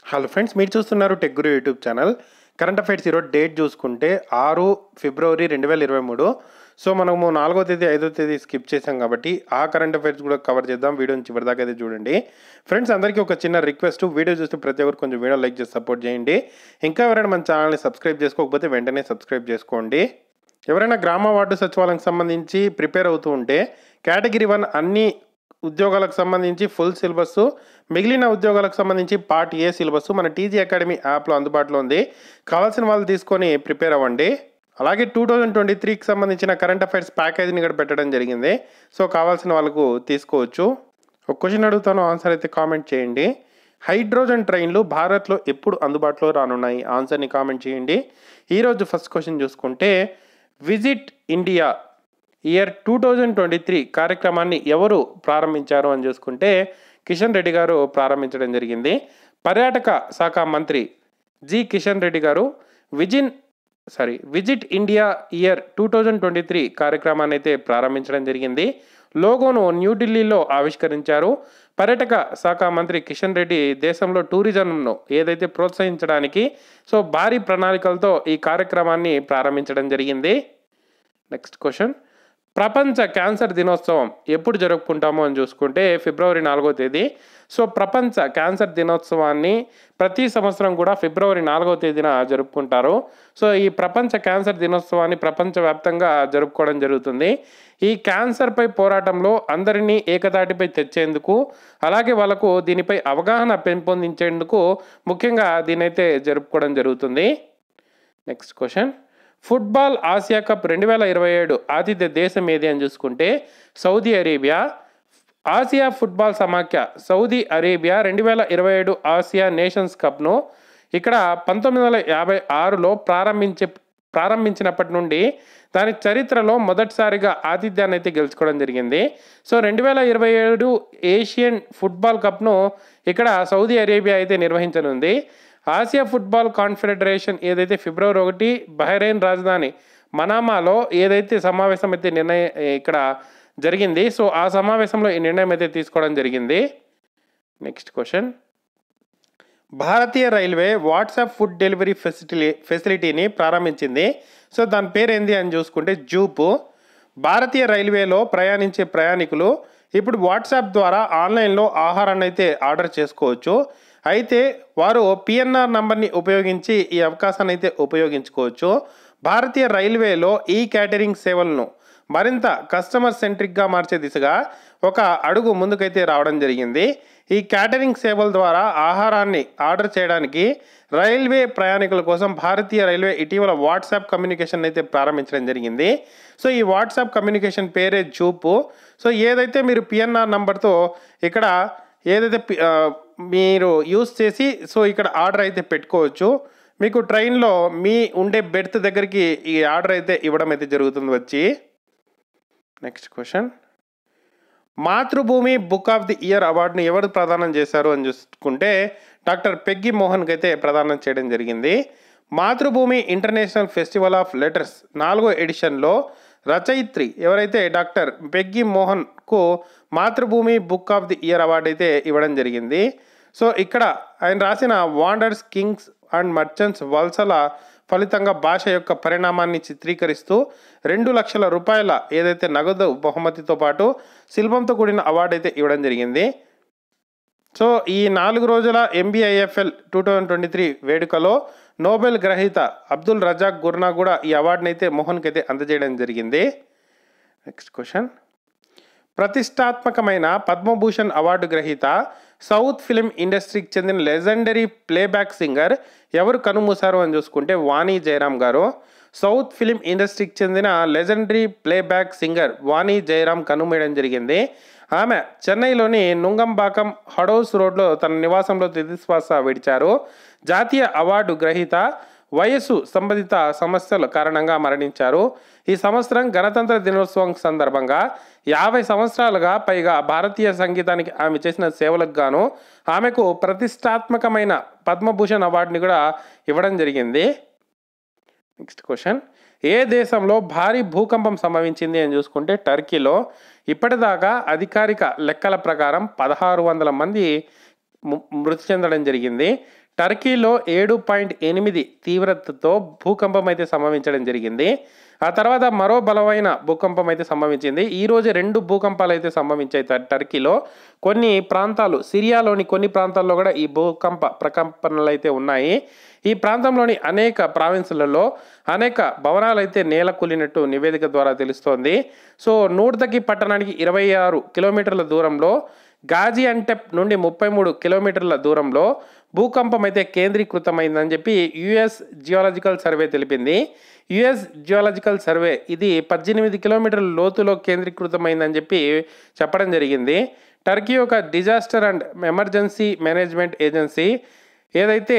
hello friends మీరు చూస్తున్నారు tech guru YouTube channel current affairs ఈరోజు డేట్ చూసుకుంటే ఆరు ఫిబ్రవరి రెండు వేల ఇరవై మూడు సో మనము నాలుగో తేదీ ఐదో తేదీ స్కిప్ చేసాం కాబట్టి ఆ కరెంట్ అఫైర్స్ కూడా కవర్ చేద్దాం వీడియోని చివరిదాకా అయితే చూడండి ఫ్రెండ్స్ అందరికీ ఒక చిన్న రిక్వెస్ట్ వీడియో చూస్తే ప్రతి ఒక్కరు కొంచెం వీడియో లైక్ చేసి సపోర్ట్ చేయండి ఇంకా ఎవరైనా మన ఛానల్ని సబ్స్క్రైబ్ చేసుకోకపోతే వెంటనే సబ్స్క్రైబ్ చేసుకోండి ఎవరైనా గ్రామ వార్డు సచివాలయానికి సంబంధించి ప్రిపేర్ అవుతూ ఉంటే కేటగిరీ వన్ అన్ని ఉద్యోగాలకు సంబంధించి ఫుల్ సిలబస్ మిగిలిన ఉద్యోగాలకు సంబంధించి పార్ట్ ఏ సిలబస్ మన టీజీ అకాడమీ యాప్లో అందుబాటులో ఉంది కావాల్సిన వాళ్ళు తీసుకొని ప్రిపేర్ అవ్వండి అలాగే టూ థౌజండ్ ట్వంటీ త్రీకి సంబంధించిన కరెంట్ అఫైర్స్ ప్యాకేజీని కూడా పెట్టడం జరిగింది సో కావాల్సిన వాళ్ళకు తీసుకోవచ్చు ఒక క్వశ్చన్ అడుగుతాను ఆన్సర్ అయితే కామెంట్ చేయండి హైడ్రోజన్ ట్రైన్లు భారత్లో ఎప్పుడు అందుబాటులో రానున్నాయి ఆన్సర్ని కామెంట్ చేయండి ఈరోజు ఫస్ట్ క్వశ్చన్ చూసుకుంటే visit India year two thousand twenty three కార్యక్రమాన్ని ఎవరు ప్రారంభించారు అని చూసుకుంటే కిషన్ రెడ్డి గారు ప్రారంభించడం జరిగింది పర్యాటక శాఖ మంత్రి జి కిషన్ రెడ్డి గారు విజిన్ sorry visit India year two thousand twenty three కార్యక్రమాన్ని అయితే ప్రారంభించడం జరిగింది లోగోను న్యూఢిల్లీలో ఆవిష్కరించారు పర్యాటక శాఖ మంత్రి కిషన్ రెడ్డి దేశంలో టూరిజంను ఏదైతే ప్రోత్సహించడానికి సో భారీ ప్రణాళికలతో ఈ కార్యక్రమాన్ని ప్రారంభించడం జరిగింది నెక్స్ట్ క్వశ్చన్ ప్రపంచ క్యాన్సర్ దినోత్సవం ఎప్పుడు జరుపుకుంటామో అని చూసుకుంటే ఫిబ్రవరి నాలుగో తేదీ సో ప్రపంచ క్యాన్సర్ దినోత్సవాన్ని ప్రతి సంవత్సరం కూడా ఫిబ్రవరి నాలుగో తేదీన జరుపుకుంటారు సో ఈ ప్రపంచ క్యాన్సర్ దినోత్సవాన్ని ప్రపంచవ్యాప్తంగా జరుపుకోవడం జరుగుతుంది ఈ క్యాన్సర్పై పోరాటంలో అందరినీ ఏకతాటిపై తెచ్చేందుకు అలాగే వాళ్ళకు దీనిపై అవగాహన పెంపొందించేందుకు ముఖ్యంగా దీనైతే జరుపుకోవడం జరుగుతుంది next question football Asia cup రెండు వేల ఇరవై ఏడు ఆతిథ్య దేశం ఏది అని చూసుకుంటే సౌదీ అరేబియా ఆసియా ఫుట్బాల్ సమాఖ్య సౌదీ అరేబియా రెండు వేల ఇరవై ఏడు ఆసియా నేషన్స్ కప్ను ఇక్కడ పంతొమ్మిది వందల యాభై ఆరులో ప్రారంభించే ప్రారంభించినప్పటి నుండి దాని చరిత్రలో మొదటిసారిగా ఆతిథ్యాన్ని అయితే గెలుచుకోవడం జరిగింది సో రెండు వేల ఇరవై ఏడు ఏషియన్ ఫుట్బాల్ కప్ను ఇక్కడ సౌదీ అరేబియా అయితే నిర్వహించనుంది ఆసియా ఫుట్బాల్ కాన్ఫెడరేషన్ ఏదైతే ఫిబ్రవరి ఒకటి బహ్రెయిన్ రాజధాని మనామాలో ఏదైతే సమావేశం అయితే నిర్ణయం ఇక్కడ జరిగింది సో ఆ సమావేశంలో ఈ నిర్ణయం అయితే తీసుకోవడం జరిగింది నెక్స్ట్ క్వశ్చన్ భారతీయ railway WhatsApp food delivery facility ఫెసిలిటీని ప్రారంభించింది సో దాని పేరు ఏంది అని చూసుకుంటే జూపు భారతీయ రైల్వేలో ప్రయాణించే ప్రయాణికులు ఇప్పుడు వాట్సాప్ ద్వారా ఆన్లైన్లో ఆహారాన్ని అయితే ఆర్డర్ చేసుకోవచ్చు అయితే వారు పిఎన్ఆర్ నంబర్ని ఉపయోగించి ఈ అవకాశాన్ని అయితే ఉపయోగించుకోవచ్చు భారతీయ రైల్వేలో ఈ క్యాటరింగ్ సేవలను మరింత కస్టమర్ సెంట్రిక్గా మార్చే దిశగా ఒక అడుగు ముందుకైతే రావడం జరిగింది ఈ క్యాటరింగ్ సేవల ద్వారా ఆహారాన్ని ఆర్డర్ చేయడానికి రైల్వే ప్రయాణికుల కోసం భారతీయ రైల్వే ఇటీవల వాట్సాప్ కమ్యూనికేషన్ అయితే ప్రారంభించడం జరిగింది సో ఈ వాట్సాప్ కమ్యూనికేషన్ పేరే జూపు సో ఏదైతే మీరు పిఎన్ఆర్ నంబర్తో ఇక్కడ ఏదైతే పి- ఆ, మీరు యూస్ చేసి సో ఇక్కడ ఆర్డర్ అయితే పెట్టుకోవచ్చు మీకు ట్రైన్లో మీ ఉండే బెర్త్ దగ్గరికి ఈ ఆర్డర్ అయితే ఇవ్వడం అయితే జరుగుతుంది వచ్చి next question Mathrubhumi book of the year అవార్డుని ఎవరు ప్రదానం చేశారు అని చూసుకుంటే డాక్టర్ పెగ్గి మోహన్కి అయితే ప్రదానం చేయడం జరిగింది మాతృభూమి ఇంటర్నేషనల్ ఫెస్టివల్ ఆఫ్ లెటర్స్ నాలుగో ఎడిషన్లో రచయిత్రి ఎవరైతే డాక్టర్ పెగ్గి మోహన్కు Mathrubhumi book of the year award అయితే ఇవ్వడం జరిగింది సో ఇక్కడ ఆయన రాసిన వాండర్స్ కింగ్స్ అండ్ మర్చెంట్స్ వలసల ఫలితంగా భాష యొక్క పరిణామాన్ని చిత్రీకరిస్తూ రెండు లక్షల రూపాయల ఏదైతే నగదు బహుమతితో పాటు శిల్పంతో కూడిన అవార్డు అయితే ఇవ్వడం జరిగింది సో ఈ నాలుగు రోజుల MBIFL two thousand twenty three వేడుకలో నోబెల్ గ్రహీత అబ్దుల్ రజాక్ గుర్నా కూడా ఈ అవార్డుని అయితే మోహన్కి అయితే అందజేయడం జరిగింది నెక్స్ట్ క్వశ్చన్ ప్రతిష్టాత్మకమైన పద్మభూషణ్ అవార్డు గ్రహీత సౌత్ ఫిలిం ఇండస్ట్రీకి చెందిన లెజెండరీ ప్లేబ్యాక్ సింగర్ ఎవరు కనుమూశారు అని చూసుకుంటే వాణి జయరామ్ గారు సౌత్ ఫిలిం ఇండస్ట్రీకి చెందిన legendary playback singer Vani Jayaram కనుమూయడం జరిగింది ఆమె చెన్నైలోని నుంగంబాకం హడౌస్ రోడ్లో తన నివాసంలో తుదిశ్వాస విడిచారు జాతీయ అవార్డు గ్రహీత వయస్సు సంబంధిత సమస్యల కారణంగా మరణించారు ఈ సంవత్సరం గణతంత్ర దినోత్సవం సందర్భంగా యాభై సంవత్సరాలుగా పైగా భారతీయ సంగీతానికి ఆమె చేసిన సేవలకు గాను ఆమెకు ప్రతిష్టాత్మకమైన పద్మభూషణ్ అవార్డుని కూడా ఇవ్వడం జరిగింది నెక్స్ట్ క్వశ్చన్ ఏ దేశంలో భారీ భూకంపం సంభవించింది అని చూసుకుంటే టర్కీలో ఇప్పటిదాకా అధికారిక లెక్కల ప్రకారం పదహారు వందల మంది ము- మృతి చెందడం జరిగింది టర్కీలో ఏడు పాయింట్ ఎనిమిది తీవ్రతతో భూకంపం అయితే సంభవించడం జరిగింది ఆ తర్వాత మరో బలమైన భూకంపం అయితే సంభవించింది ఈ రోజు రెండు భూకంపాలు అయితే సంభవించాయి ట- టర్కీలో కొన్ని ప్రాంతాలు సిరియాలోని కొన్ని ప్రాంతాల్లో కూడా ఈ భూకంప ప్రకంపనలు అయితే ఉన్నాయి ఈ ప్రాంతంలోని అనేక ప్రావిన్సులలో అనేక భవనాలు అయితే నేల కూలినట్టు నివేదిక ద్వారా తెలుస్తోంది సో నూర్దకి పట్టణానికి ఇరవై ఆరు కిలోమీటర్ల దూరంలో గాజీ అంటెప్ నుండి ముప్పై మూడు కిలోమీటర్ల దూరంలో భూకంపం అయితే కేంద్రీకృతమైందని చెప్పి యుఎస్ జియోలాజికల్ సర్వే తెలిపింది యుఎస్ జియోలాజికల్ సర్వే ఇది పద్దెనిమిది కిలోమీటర్ల లోతులో కేంద్రీకృతమైందని చెప్పి చెప్పడం జరిగింది టర్కీ యొక్క disaster and emergency management agency ఏదైతే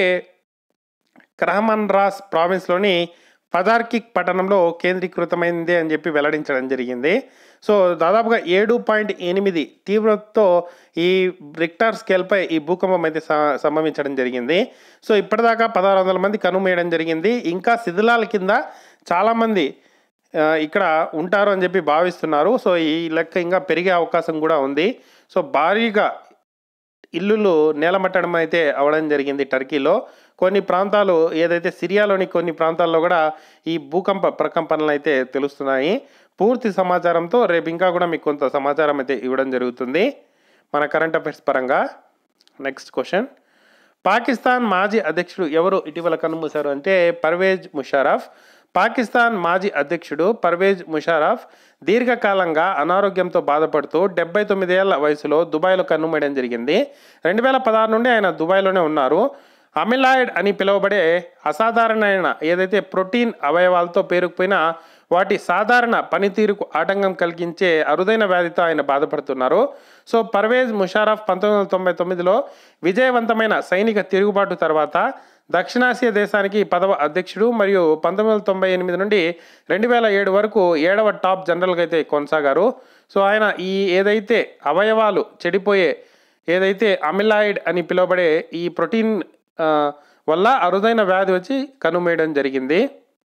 క్రహమన్ రాస్ ప్రావిన్స్లోని పదార్కిక్ పట్టణంలో కేంద్రీకృతమైంది అని చెప్పి వెల్లడించడం జరిగింది సో దాదాపుగా ఏడు పాయింట్ ఎనిమిది తీవ్రతతో ఈ రిక్టార్ స్కేల్పై ఈ భూకంపం అయితే స- సంభవించడం జరిగింది సో ఇప్పటిదాకా పదహారు వందల మంది కనుమూయడం జరిగింది ఇంకా శిథిలాల కింద చాలామంది ఆ, ఇక్కడ ఉంటారు అని చెప్పి భావిస్తున్నారు సో ఈ లెక్క ఇంకా పెరిగే అవకాశం కూడా ఉంది సో భారీగా ఇల్లులు నేలమట్టడం అయితే అవడం జరిగింది టర్కీలో కొన్ని ప్రాంతాలు ఏదైతే సిరియాలోని కొన్ని ప్రాంతాల్లో కూడా ఈ భూకంప ప్రకంపనలు అయితే తెలుస్తున్నాయి పూర్తి సమాచారంతో రేపు ఇంకా కూడా మీకు కొంత సమాచారం అయితే ఇవ్వడం జరుగుతుంది మన కరెంట్ అఫైర్స్ పరంగా నెక్స్ట్ క్వశ్చన్ పాకిస్తాన్ మాజీ అధ్యక్షుడు ఎవరు ఇటీవల కన్నుమూశారు అంటే పర్వేజ్ ముషారఫ్ పాకిస్తాన్ మాజీ అధ్యక్షుడు పర్వేజ్ ముషారఫ్ దీర్ఘకాలంగా అనారోగ్యంతో బాధపడుతూ డెబ్బై తొమ్మిదేళ్ల వయసులో దుబాయ్లో కన్నుమూయడం జరిగింది రెండు వేల పదహారు నుండి ఆయన దుబాయ్లోనే ఉన్నారు అమిలాయిడ్ అని పిలువబడే అసాధారణమైన ఏదైతే ప్రోటీన్ అవయవాలతో పేరుకుపోయిన వాటి సాధారణ పనితీరుకు ఆటంకం కలిగించే అరుదైన వ్యాధితో ఆయన బాధపడుతున్నారు సో పర్వేజ్ ముషారఫ్ పంతొమ్మిది వందల తొంభై తొమ్మిదిలో విజయవంతమైన సైనిక తిరుగుబాటు తర్వాత దక్షిణాసియా దేశానికి పదవ అధ్యక్షుడు మరియు పంతొమ్మిది వందల తొంభై ఎనిమిది నుండి రెండు వేల ఏడు వరకు ఏడవ టాప్ జనరల్గా అయితే కొనసాగారు సో ఆయన ఈ ఏదైతే అవయవాలు చెడిపోయే ఏదైతే అమిలాయిడ్ అని పిలువబడే ఈ ప్రోటీన్ ఆ, వల్ల అరుదైన వ్యాధి వచ్చి కనుమేయడం జరిగింది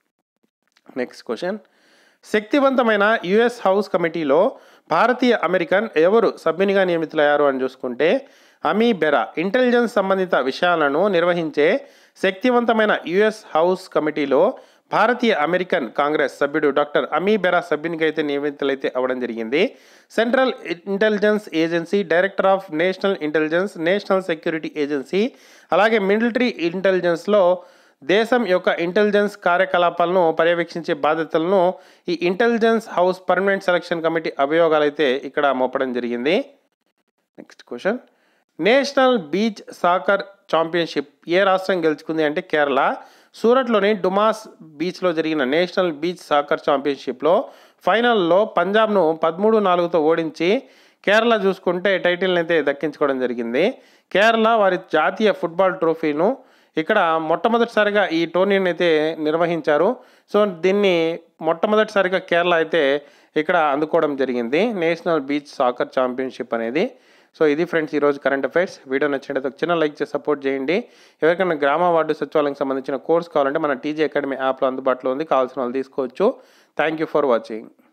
నెక్స్ట్ క్వశ్చన్ శక్తివంతమైన యుఎస్ హౌస్ కమిటీలో భారతీయ అమెరికన్ ఎవరు సభ్యునిగా నియమితులయ్యారు అని చూసుకుంటే అమీ బెరా ఇంటెలిజెన్స్ సంబంధిత విషయాలను నిర్వహించే శక్తివంతమైన యుఎస్ హౌస్ కమిటీలో భారతీయ అమెరికన్ కాంగ్రెస్ సభ్యుడు డాక్టర్ అమీ బెరా సభ్యునిగా అయితే నియమితులైతే అవ్వడం జరిగింది central intelligence agency director of national intelligence national security agency అలాగే మిలిటరీ ఇంటెలిజెన్స్లో దేశం యొక్క ఇంటెలిజెన్స్ కార్యకలాపాలను పర్యవేక్షించే బాధ్యతలను ఈ intelligence house permanent selection committee అభియోగాలు అయితే ఇక్కడ మోపడం జరిగింది next question national beach soccer championship ఏ రాష్ట్రం గెలుచుకుంది అంటే కేరళ సూరత్లోని డుమాస్ బీచ్లో జరిగిన నేషనల్ బీచ్ సాకర్ ఛాంపియన్షిప్లో ఫైనల్లో పంజాబ్ను పదమూడు నాలుగుతో ఓడించి కేరళ చూసుకుంటే టైటిల్ని అయితే దక్కించుకోవడం జరిగింది కేరళ వారి జాతీయ ఫుట్బాల్ ట్రోఫీను ఇక్కడ మొట్టమొదటిసారిగా ఈ టోర్నీని అయితే నిర్వహించారు సో దీన్ని మొట్టమొదటిసారిగా కేరళ అయితే ఇక్కడ అందుకోవడం జరిగింది నేషనల్ బీచ్ సాకర్ ఛాంపియన్షిప్ అనేది సో ఇది ఫ్రెండ్స్ ఈరోజు కరెంట్ అఫైర్స్ వీడియో నచ్చినట్లయితే ఒక చిన్న లైక్ చేసి సపోర్ట్ చేయండి ఎవరికైనా గ్రామ వార్డు సచివాలయం సంబంధించిన కోర్స్ కావాలంటే మన టీజీ అకాడమీ యాప్లో అందుబాటులో ఉంది కావాల్సిన వాళ్ళు తీసుకోవచ్చు థ్యాంక్ యూ ఫర్ వాచింగ్